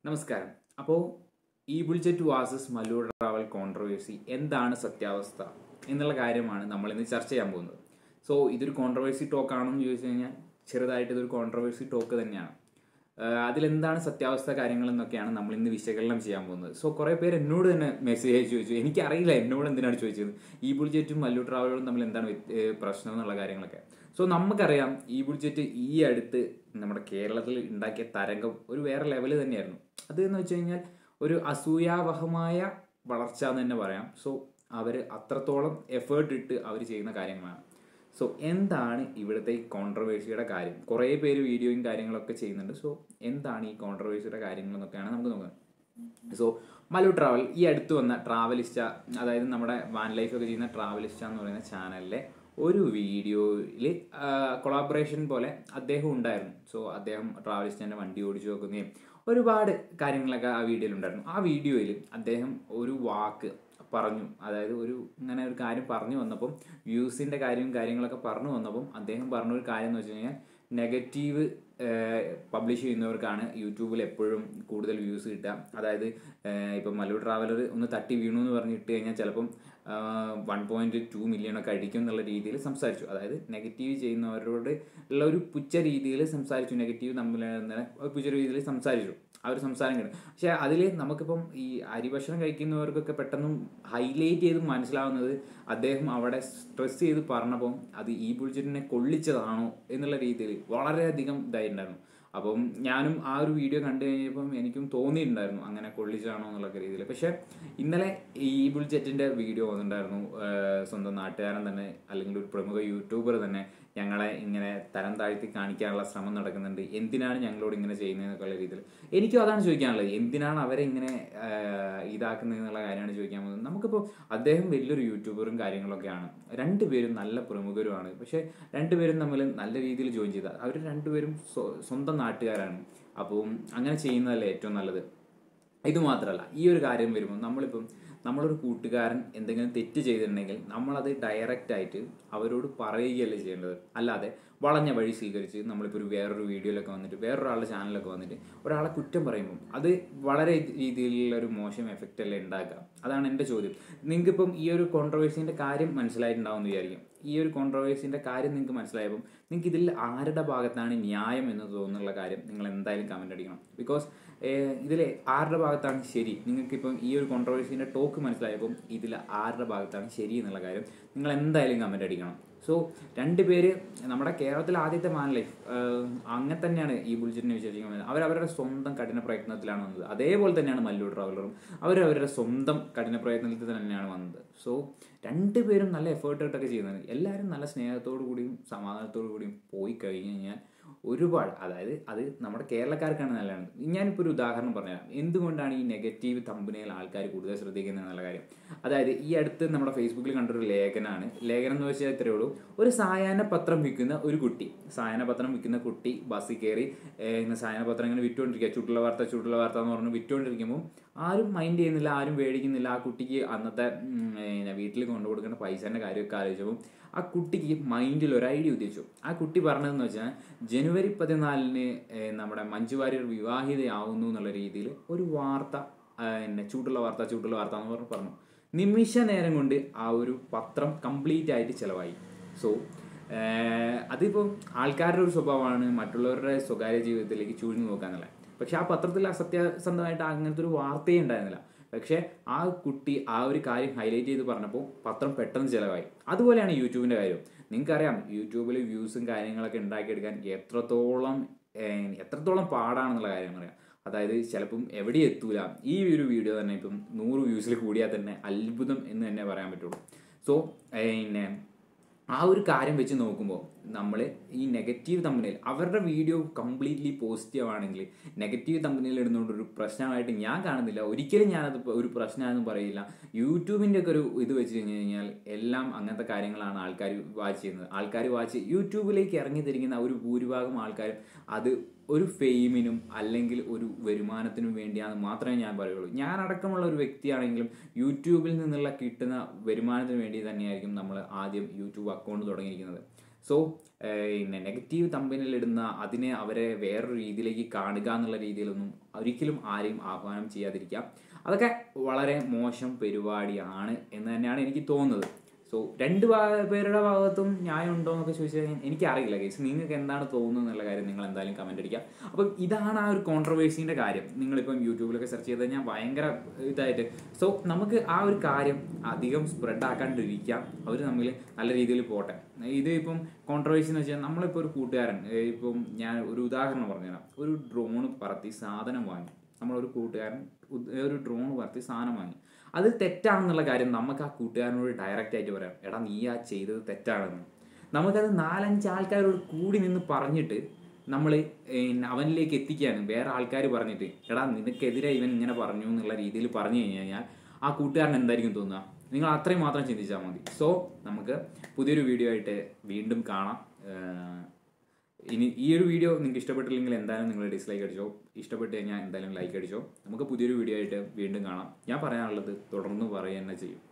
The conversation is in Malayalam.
നമസ്കാരം അപ്പോൾ ഈ Bull Jet versus Mallu travel controversy എന്താണ് സത്യാവസ്ഥ എന്നുള്ള കാര്യമാണ് നമ്മൾ ഇന്ന് ചർച്ച ചെയ്യാൻ പോകുന്നത് സോ ഇതൊരു കോൺട്രവേഴ്സി ടോക്ക് ആണോ എന്ന് ചോദിച്ചു കഴിഞ്ഞാൽ ചെറുതായിട്ട് ഇതൊരു കോൺട്രവേഴ്സി ടോക്ക് തന്നെയാണ് ആഹ് അതിലെന്താണ് സത്യാവസ്ഥ കാര്യങ്ങൾ എന്നൊക്കെയാണ് നമ്മൾ ഇന്ന് വിശകലനം ചെയ്യാൻ പോകുന്നത് സോ കുറേ പേര് എന്നോട് തന്നെ മെസ്സേജ് അയച്ചു ചോദിച്ചു എനിക്കറിയില്ല എന്നോട് എന്തിനാണ് ചോദിച്ചത് ഈ ബുൾജറ്റും മല്ലു ട്രാവലും തമ്മിൽ എന്താണ് വ്യത്യ- ഏഹ് പ്രശ്നം എന്നുള്ള കാര്യങ്ങളൊക്കെ സോ നമുക്കറിയാം ഈ ബുൾജറ്റ് ഈ അടുത്ത് നമ്മുടെ കേരളത്തിൽ ഉണ്ടാക്കിയ തരംഗം ഒരു വേറെ ലെവൽ തന്നെയായിരുന്നു അത് എന്ന് വെച്ച് കഴിഞ്ഞാൽ ഒരു അസൂയാവഹമായ വളർച്ച എന്ന് തന്നെ പറയാം സോ അവർ അത്രത്തോളം എഫേർട്ട് ഇട്ട് അവർ ചെയ്യുന്ന കാര്യങ്ങളാണ് സോ എന്താണ് ഇവിടുത്തെ ഈ കോൺട്രവേഴ്സിയുടെ കാര്യം കുറേ പേര് വീഡിയോയും കാര്യങ്ങളൊക്കെ ചെയ്യുന്നുണ്ട് സോ എന്താണ് ഈ കോൺട്രവേഴ്സിയുടെ കാര്യങ്ങൾ എന്നൊക്കെയാണ് നമുക്ക് നോക്കുന്നത് സോ മലു ട്രാവൽ ഈ അടുത്ത് വന്ന ട്രാവലിസ്റ്റ അതായത് നമ്മുടെ വാൻ ലൈഫ് ഒക്കെ ചെയ്യുന്ന ട്രാവലിസ്റ്റ എന്ന് പറയുന്ന ചാനലിലെ ഒരു വീഡിയോയിൽ കൊളാബറേഷൻ പോലെ അദ്ദേഹം ഉണ്ടായിരുന്നു സോ അദ്ദേഹം ട്രാവലിസ്റ്റിൻ്റെ വണ്ടി ഓടിച്ചു നോക്കുകയും ഒരുപാട് കാര്യങ്ങളൊക്കെ ആ വീഡിയോയിൽ ഉണ്ടായിരുന്നു ആ വീഡിയോയിൽ അദ്ദേഹം ഒരു വാക്ക് പറഞ്ഞു അതായത് ഒരു ഇങ്ങനെ ഒരു കാര്യം പറഞ്ഞു വന്നപ്പം വ്യൂസിൻ്റെ കാര്യവും കാര്യങ്ങളൊക്കെ പറഞ്ഞു വന്നപ്പം അദ്ദേഹം പറഞ്ഞ ഒരു കാര്യം എന്ന് വെച്ച് കഴിഞ്ഞാൽ നെഗറ്റീവ് പബ്ലിഷ് ചെയ്യുന്നവർക്കാണ് യൂട്യൂബിൽ എപ്പോഴും കൂടുതൽ വ്യൂസ് കിട്ടുക അതായത് ഏഹ് ഇപ്പം മല്ലു ട്രാവലർ ഒന്ന് തട്ടി വീണു എന്ന് പറഞ്ഞിട്ട് കഴിഞ്ഞാൽ ചിലപ്പം വൺ പോയിന്റ് ടു മില്യൺ ഒക്കെ അടിക്കും എന്നുള്ള രീതിയിൽ സംസാരിച്ചു അതായത് നെഗറ്റീവ് ചെയ്യുന്നവരോട് ഉള്ള ഒരു പുച്ഛ രീതിയിൽ സംസാരിച്ചു നെഗറ്റീവ് തമ്മിൽ തന്നെ ഒരു പുച്ഛ രീതിയിൽ സംസാരിച്ചു ആ ഒരു സംസാരം കിട്ടും പക്ഷെ അതിൽ നമുക്കിപ്പം ഈ അരിഭക്ഷണം കഴിക്കുന്നവർക്കൊക്കെ പെട്ടെന്ന് ഹൈലൈറ്റ് ചെയ്ത് മനസ്സിലാവുന്നത് അദ്ദേഹം അവിടെ സ്ട്രെസ് ചെയ്ത് പറഞ്ഞപ്പം അത് ഈ ബുൾജറ്റിനെ കൊള്ളിച്ചതാണോ എന്നുള്ള രീതിയിൽ വളരെയധികം ഇതായിട്ടുണ്ടായിരുന്നു അപ്പം ഞാനും ആ ഒരു വീഡിയോ കണ്ടു കഴിഞ്ഞപ്പം എനിക്കും തോന്നിയിട്ടുണ്ടായിരുന്നു അങ്ങനെ കൊള്ളിച്ചാണോ എന്നുള്ള രീതിയിൽ പക്ഷെ ഇന്നലെ ഈ ബുൾജറ്റിന്റെ വീഡിയോ വന്നിട്ടുണ്ടായിരുന്നു ആഹ് സ്വന്തം നാട്ടുകാരൻ തന്നെ അല്ലെങ്കിൽ ഒരു പ്രമുഖ യൂട്യൂബർ തന്നെ ഞങ്ങളെ ഇങ്ങനെ തരം താഴ്ത്തി കാണിക്കാനുള്ള ശ്രമം നടക്കുന്നുണ്ട് എന്തിനാണ് ഞങ്ങളോട് ഇങ്ങനെ ചെയ്യുന്നത് എന്നുള്ള രീതിയിൽ എനിക്കും അതാണ് ചോദിക്കാനുള്ളത് എന്തിനാണ് അവരെ ഇങ്ങനെ ആഹ് ഇതാക്കുന്നത് എന്നുള്ള കാര്യമാണ് ചോദിക്കാൻ പോകുന്നത് നമുക്കിപ്പോൾ അദ്ദേഹം വലിയൊരു യൂട്യൂബറും കാര്യങ്ങളൊക്കെയാണ് രണ്ടുപേരും നല്ല പ്രമുഖരുമാണ് പക്ഷെ രണ്ടുപേരും തമ്മിൽ നല്ല രീതിയിൽ ജോയിൻ ചെയ്ത അവർ രണ്ടുപേരും സ്വ- സ്വന്തം നാട്ടുകാരാണ് അപ്പം അങ്ങനെ ചെയ്യുന്നതല്ലേ ഏറ്റവും നല്ലത് ഇത് മാത്രമല്ല ഈ ഒരു കാര്യം വരുമ്പോൾ നമ്മളിപ്പം നമ്മളൊരു കൂട്ടുകാരൻ എന്തെങ്കിലും തെറ്റ് ചെയ്തിട്ടുണ്ടെങ്കിൽ നമ്മളത് ഡയറക്റ്റ് ആയിട്ട് അവരോട് പറയുകയല്ലേ ചെയ്യേണ്ടത് അല്ലാതെ വളഞ്ഞ വഴി സ്വീകരിച്ച് നമ്മളിപ്പോൾ ഒരു വേറൊരു വീഡിയോയിലൊക്കെ വന്നിട്ട് വേറൊരാളുടെ ചാനലൊക്കെ വന്നിട്ട് ഒരാളെ കുറ്റം പറയുമ്പോൾ അത് വളരെ രീതിയിലുള്ള ഒരു മോശം എഫക്റ്റ് അല്ലേ ഉണ്ടാക്കുക അതാണ് എൻ്റെ ചോദ്യം നിങ്ങൾക്കിപ്പം ഈ ഒരു കോൺട്രവേഴ്സിൻ്റെ കാര്യം മനസ്സിലായിട്ടുണ്ടാവും എന്ന് വിചാരിക്കും ഈ ഒരു കോൺട്രവേഴ്സിൻ്റെ കാര്യം നിങ്ങൾക്ക് മനസ്സിലായപ്പം നിങ്ങൾക്ക് ഇതിൽ ആരുടെ ഭാഗത്താണ് ന്യായം എന്ന് തോന്നുന്നുള്ള കാര്യം നിങ്ങൾ എന്തായാലും കമൻ്റ് അടിക്കണം ബിക്കോസ് ഇതിൽ ആരുടെ ഭാഗത്താണ് ശരി നിങ്ങൾക്കിപ്പം ഈ ഒരു കോൺട്രവേഴ്സിൻ്റെ ടോക്ക് മനസ്സിലായപ്പം ഇതിൽ ആരുടെ ഭാഗത്താണ് ശരി എന്നുള്ള കാര്യം നിങ്ങൾ എന്തായാലും കമൻ്റ് അടിക്കണം സോ രണ്ടുപേര് നമ്മുടെ കേരളത്തിലെ ആദ്യത്തെ മാൻ ലൈഫ് അങ്ങനെ തന്നെയാണ് ഈ ബുൾജറ്റിനെ വിശേഷിക്കുന്നത് അവർ അവരുടെ സ്വന്തം കഠിന പ്രയത്നത്തിലാണ് വന്നത് അതേപോലെ തന്നെയാണ് മല്ലു ട്രാവലറും അവർ അവരുടെ സ്വന്തം കഠിന പ്രയത്നത്തിൽ തന്നെയാണ് വന്നത് സോ രണ്ടുപേരും നല്ല എഫേർട്ട് ഇട്ടൊക്കെ ചെയ്യുന്നത് എല്ലാവരും നല്ല സ്നേഹത്തോടു കൂടിയും സമാധാനത്തോടു കൂടിയും പോയി കഴിഞ്ഞ് കഴിഞ്ഞാൽ ഒരുപാട് അതായത് അത് നമ്മുടെ കേരളക്കാർക്കാണ് നല്ലതാണ് ഞാനിപ്പോൾ ഒരു ഉദാഹരണം പറഞ്ഞുതരാം എന്തുകൊണ്ടാണ് ഈ നെഗറ്റീവ് തമ്പനയിൽ ആൾക്കാർ കൂടുതൽ ശ്രദ്ധിക്കുന്നത് എന്നുള്ള കാര്യം അതായത് ഈ അടുത്ത് നമ്മുടെ ഫേസ്ബുക്കിൽ കണ്ടൊരു ലേഖനമാണ് ലേഖനം എന്ന് വെച്ചാൽ ഇത്രയേ ഉള്ളൂ ഒരു സായാഹ്ന പത്രം വിൽക്കുന്ന ഒരു കുട്ടി സായാഹ്ന പത്രം വിൽക്കുന്ന കുട്ടി ബസ്സിൽ കയറി ഏഹ്, ഇങ്ങനെ സായാഹ്ന പത്രം ഇങ്ങനെ വിറ്റുകൊണ്ടിരിക്കുക ചുട്ടുള്ള വാർത്ത ചുട്ടുള്ള വാർത്ത എന്ന് പറഞ്ഞ് വിറ്റുകൊണ്ടിരിക്കുമ്പോൾ ആരും മൈൻഡ് ചെയ്യുന്നില്ല ആരും പേടിക്കുന്നില്ല ആ കുട്ടിക്ക് അന്നത്തെ ഉം, പിന്നെ വീട്ടിൽ കൊണ്ടു കൊടുക്കേണ്ട പൈസേൻ്റെ കാര്യമൊക്കെ ആലോചിച്ചപ്പോൾ ആ കുട്ടിക്ക് മൈൻഡിൽ ഒരു ഐഡിയ ഉദ്ദേശിച്ചു ആ കുട്ടി പറഞ്ഞതെന്ന് വെച്ചാൽ ജനുവരി പതിനാലിന് ഏഹ്, നമ്മുടെ മഞ്ജു വാര്യർ വിവാഹിതയാവുന്നു എന്നുള്ള രീതിയിൽ ഒരു വാർത്ത ആഹ്, പിന്നെ ചൂട്ടുള്ള വാർത്ത ചൂട്ടുള്ള വാർത്ത എന്ന് പറഞ്ഞ് പറഞ്ഞു നിമിഷ നേരം കൊണ്ട് ആ ഒരു പത്രം കംപ്ലീറ്റ് ആയിട്ട് ചിലവായി സോ അതിപ്പോൾ ആൾക്കാരുടെ ഒരു സ്വഭാവമാണ് മറ്റുള്ളവരുടെ സ്വകാര്യ ജീവിതത്തിലേക്ക് ചൂഴ്ന്നു നോക്കാന്നുള്ളത് പക്ഷെ ആ പത്രത്തിൽ അസത്യസന്ധമായിട്ട് അങ്ങനത്തെ ഒരു വാർത്തയേ ഉണ്ടായിരുന്നില്ല പക്ഷെ ആ കുട്ടി ആ ഒരു കാര്യം ഹൈലൈറ്റ് ചെയ്ത് പറഞ്ഞപ്പോൾ പത്രം പെട്ടെന്ന് ചിലവായി അതുപോലെയാണ് യൂട്യൂബിന്റെ കാര്യം നിങ്ങൾക്കറിയാം യൂട്യൂബിൽ വ്യൂസും കാര്യങ്ങളൊക്കെ ഉണ്ടാക്കിയെടുക്കാൻ എത്രത്തോളം ഏഹ്, എത്രത്തോളം പാടാണെന്നുള്ള കാര്യം അറിയാം അതായത് ചിലപ്പം എവിടെ എത്തൂല ഈ ഒരു വീഡിയോ തന്നെ ഇപ്പം നൂറ് വ്യൂസിൽ കൂടിയാൽ തന്നെ അത്ഭുതം എന്ന് തന്നെ പറയാൻ പറ്റുള്ളൂ സോ പിന്നെ ആ ഒരു കാര്യം വെച്ച് നോക്കുമ്പോൾ നമ്മൾ ഈ നെഗറ്റീവ് തമ്പനിയിൽ അവരുടെ വീഡിയോ കംപ്ലീറ്റ്ലി പോസിറ്റീവ് ആണെങ്കിൽ നെഗറ്റീവ് തമ്പനിയിൽ ഇടുന്നതുകൊണ്ട് ഒരു പ്രശ്നമായിട്ട് ഞാൻ കാണുന്നില്ല ഒരിക്കലും ഞാനത് ഇപ്പൊ ഒരു പ്രശ്നമാണെന്ന് പറയില്ല യൂട്യൂബിൻ്റെ ഒക്കെ ഒരു ഇത് വെച്ച് കഴിഞ്ഞ് കഴിഞ്ഞാൽ എല്ലാം അങ്ങനത്തെ കാര്യങ്ങളാണ് ആൾക്കാർ വാച്ച് ചെയ്യുന്നത് ആൾക്കാർ വാച്ച് യൂട്യൂബിലേക്ക് ഇറങ്ങി തിരിക്കുന്ന ഒരു ഭൂരിഭാഗം ആൾക്കാരും അത് ഒരു ഫെയിമിനും അല്ലെങ്കിൽ ഒരു വരുമാനത്തിനും വേണ്ടിയാണ് മാത്രമേ ഞാൻ പറയുള്ളൂ ഞാൻ അടക്കമുള്ള ഒരു വ്യക്തിയാണെങ്കിലും യൂട്യൂബിൽ നിന്നുള്ള കിട്ടുന്ന വരുമാനത്തിന് വേണ്ടി തന്നെയായിരിക്കും നമ്മൾ ആദ്യം യൂട്യൂബ് അക്കൗണ്ട് തുടങ്ങിയിരിക്കുന്നത് സോ പിന്നെ നെഗറ്റീവ് തമ്പനിൽ ഇടുന്ന അതിനെ അവരെ വേറൊരു രീതിയിലേക്ക് കാണുക എന്നുള്ള രീതിയിലൊന്നും ഒരിക്കലും ആരെയും ആഹ്വാനം ചെയ്യാതിരിക്കുക അതൊക്കെ വളരെ മോശം പരിപാടിയാണ് എന്ന് തന്നെയാണ് എനിക്ക് തോന്നുന്നത് സോ രണ്ട് ഭാ- പേരുടെ ഭാഗത്തും ന്യായം ഉണ്ടോ എന്നൊക്കെ ചോദിച്ചു കഴിഞ്ഞാൽ എനിക്കറിയില്ല കേസ് നിങ്ങൾക്ക് എന്താണ് തോന്നുന്നത് എന്നുള്ള കാര്യം നിങ്ങൾ എന്തായാലും കമന്റ് അടിക്കുക അപ്പം ഇതാണ് ആ ഒരു കോൺട്രവേഴ്സിന്റെ കാര്യം നിങ്ങളിപ്പം യൂട്യൂബിലൊക്കെ സെർച്ച് ചെയ്ത് കഴിഞ്ഞാൽ ഭയങ്കര ഇതായിട്ട് സോ നമുക്ക് ആ ഒരു കാര്യം അധികം സ്പ്രെഡ് ആക്കാണ്ടിരിക്കാം അവർ തമ്മിൽ നല്ല രീതിയിൽ പോട്ടെ ഇത് ഇപ്പം കോൺട്രവേഴ്സി എന്ന് വെച്ചാൽ നമ്മളിപ്പോൾ ഒരു കൂട്ടുകാരൻ ഏ, ഇപ്പം ഞാൻ ഒരു ഉദാഹരണം പറഞ്ഞുതരാം ഒരു ഡ്രോൺ പറത്തി സാധനം വാങ്ങി നമ്മളൊരു കൂട്ടുകാരൻ ഉദ്- ഒരു ഡ്രോൺ പറത്തി സാധനം വാങ്ങി അത് തെറ്റാണെന്നുള്ള കാര്യം നമുക്ക് ആ കൂട്ടുകാരനോട് ഡയറക്റ്റ് ആയിട്ട് പറയാം എടാ നീ ആ ചെയ്തത് തെറ്റാണെന്ന് നമുക്കത് നാലഞ്ച് ആൾക്കാരോട് കൂടി നിന്ന് പറഞ്ഞിട്ട് നമ്മൾ അവനിലേക്ക് എത്തിക്കുകയാണ് വേറെ ആൾക്കാർ പറഞ്ഞിട്ട് എടാ നിനക്കെതിരെ ഇവൻ ഇങ്ങനെ പറഞ്ഞു എന്നുള്ള രീതിയിൽ പറഞ്ഞു കഴിഞ്ഞ് കഴിഞ്ഞാൽ ആ കൂട്ടുകാരൻ എന്തായിരിക്കും തോന്നുക നിങ്ങൾ അത്രയും മാത്രം ചിന്തിച്ചാൽ മതി സോ നമുക്ക് പുതിയൊരു വീഡിയോ ആയിട്ട് വീണ്ടും കാണാം ഏഹ് ഇനി ഈ ഒരു വീഡിയോ നിങ്ങൾക്ക് ഇഷ്ടപ്പെട്ടില്ലെങ്കിൽ എന്തായാലും നിങ്ങൾ ഡിസ്ലൈക്ക് അടിച്ചോ ഇഷ്ടപ്പെട്ട് കഴിഞ്ഞാൽ എന്തായാലും ലൈക്ക് അടിച്ചോ നമുക്ക് പുതിയൊരു വീഡിയോ ആയിട്ട് വീണ്ടും കാണാം ഞാൻ പറയാനുള്ളത് തുടർന്ന് പറയുക തന്നെ ചെയ്യും